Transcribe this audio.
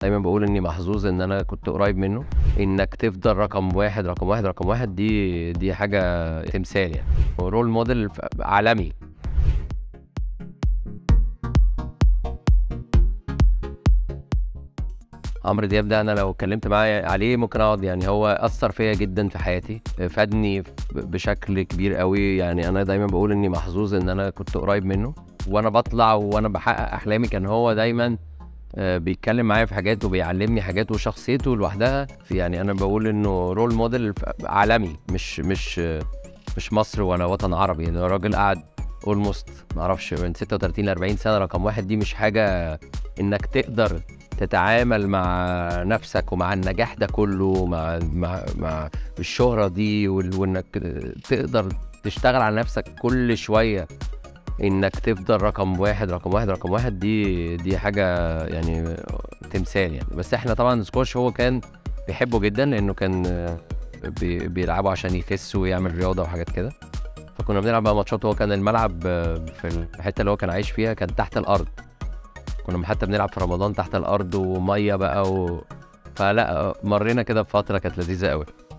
دايما بقول اني محظوظ ان انا كنت قريب منه انك تفضل رقم واحد رقم واحد رقم واحد دي دي حاجه تمثال يعني رول موديل عالمي عمرو دياب ده انا لو اتكلمت معاه عليه ممكن اقعد يعني هو اثر فيا جدا في حياتي فادني بشكل كبير قوي يعني انا دايما بقول اني محظوظ ان انا كنت قريب منه وانا بطلع وانا بحقق احلامي كان هو دايما آه، بيتكلم معايا في حاجات وبيعلمني حاجات وشخصيته لوحدها يعني انا بقول انه رول موديل عالمي مش مش مش مصر ولا وطن عربي يعني الراجل قعد اولموست معرفش من 36 ل 40 سنه رقم واحد دي مش حاجه انك تقدر تتعامل مع نفسك ومع النجاح ده كله مع مع مع الشهرة دي وانك تقدر تشتغل على نفسك كل شوية انك تفضل رقم واحد رقم واحد رقم واحد دي دي حاجة يعني تمثال يعني بس احنا طبعا سكوش هو كان بيحبه جدا لانه كان بي بيلعبه عشان يخس ويعمل رياضة وحاجات كده فكنا بنلعب بقى ماتشات هو كان الملعب في الحتة اللي هو كان عايش فيها كان تحت الأرض كنا حتى بنلعب في رمضان تحت الارض وميه بقى و... فلا مرينا كده بفتره كانت لذيذه قوي